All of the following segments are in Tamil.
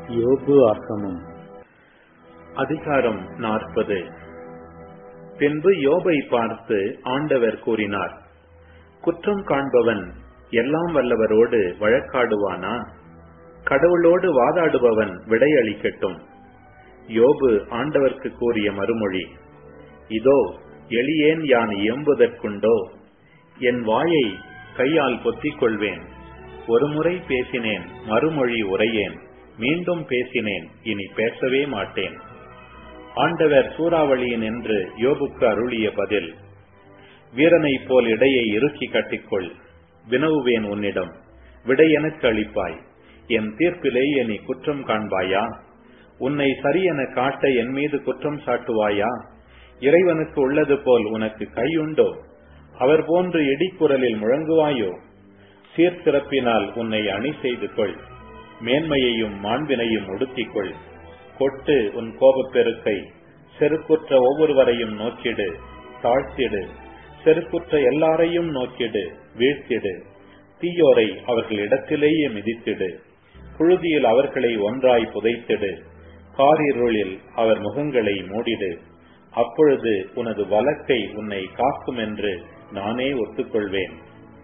யோபு ஆகமம் அதிகாரம் நாற்பது பின்பு யோபை பார்த்து ஆண்டவர் கூறினார் குற்றம் காண்பவன் எல்லாம் வல்லவரோடு வழக்காடுவானா கடவுளோடு வாதாடுபவன் விடையளிக்கட்டும் யோபு ஆண்டவர்க்கு கூறிய மறுமொழி இதோ எளியேன் யான் இயம்புதற்குண்டோ என் வாயை கையால் பொத்திக் கொள்வேன் ஒருமுறை பேசினேன் மறுமொழி உரையேன் மீண்டும் பேசினேன் இனி பேசவே மாட்டேன் ஆண்டவர் சூறாவளியின் என்று யோபுக்கு அருளிய பதில் வீரனைப் போல் இடையை இறுக்கி கட்டிக்கொள் வினவுவேன் உன்னிடம் விடை எனக்கு அளிப்பாய் என் தீர்ப்பிலே நீ குற்றம் காண்பாயா உன்னை சரியென காட்ட என் மீது குற்றம் சாட்டுவாயா இறைவனுக்கு உள்ளது போல் உனக்கு கையுண்டோ அவர் போன்று இடிக்குரலில் முழங்குவாயோ சீர்திறப்பினால் உன்னை அணி செய்து கொள் மேன்மையையும் மாண்பினையும் உடுத்திக்கொள் கொட்டு உன் கோபப்பெருக்கை செருக்குற்ற ஒவ்வொருவரையும் நோக்கிடு தாழ்த்திடு செருக்குற்ற எல்லாரையும் நோக்கிடு வீழ்த்திடு தீயோரை அவர்கள் இடத்திலேயே மிதித்திடு புழுதியில் அவர்களை ஒன்றாய் புதைத்திடு காரிருளில் அவர் முகங்களை மூடிடு அப்பொழுது உனது வழக்கை உன்னை காக்கும் என்று நானே ஒத்துக்கொள்வேன்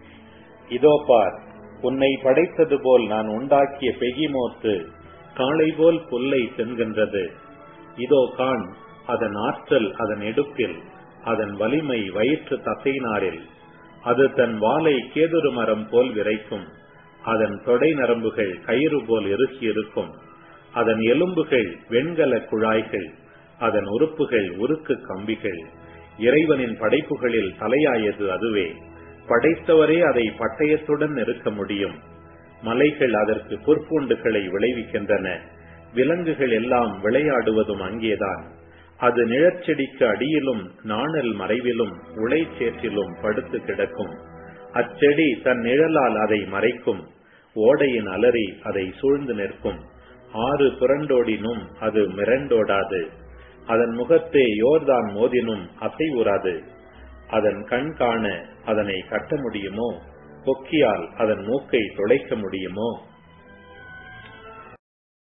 இதோ பார் உன்னை படைத்தது போல் நான் உண்டாக்கிய பெகிமோத்து காளை போல் புல்லை சென்கின்றது இதோ காண் அதன் ஆற்றல் அதன் எடுப்பில் அதன் வலிமை வயிற்று தசைநாரில் அது தன் வாளை கேதுரு மரம் போல் விரைக்கும் அதன் தொடை நரம்புகள் கயிறு போல் இறுக்கி இருக்கும் அதன் எலும்புகள் வெண்கல குழாய்கள் அதன் உறுப்புகள் உருக்கு கம்பிகள் இறைவனின் படைப்புகளில் தலையாயது அதுவே படைத்தவரே அதை பட்டயத்துடன் நெருக்க முடியும் மலைகள் அதற்கு பொற்பூண்டுகளை விளைவிக்கின்றன விலங்குகள் எல்லாம் விளையாடுவதும் அங்கேதான் அது நிழற்செடிக்கு அடியிலும் நாணல் மறைவிலும் உளைச்சேற்றிலும் படுத்து கிடக்கும் அச்செடி தன் நிழலால் அதை மறைக்கும் ஓடையின் அலறி அதை சூழ்ந்து நிற்கும் ஆறு புரண்டோடினும் அது மிரண்டோடாது அதன் முகத்தே யோர்தான் மோதினும் அசைவுறாது அதன் கண் காண அதனை கட்ட முடியுமோ கொக்கியால் அதன் மூக்கை துளைக்க முடியுமோ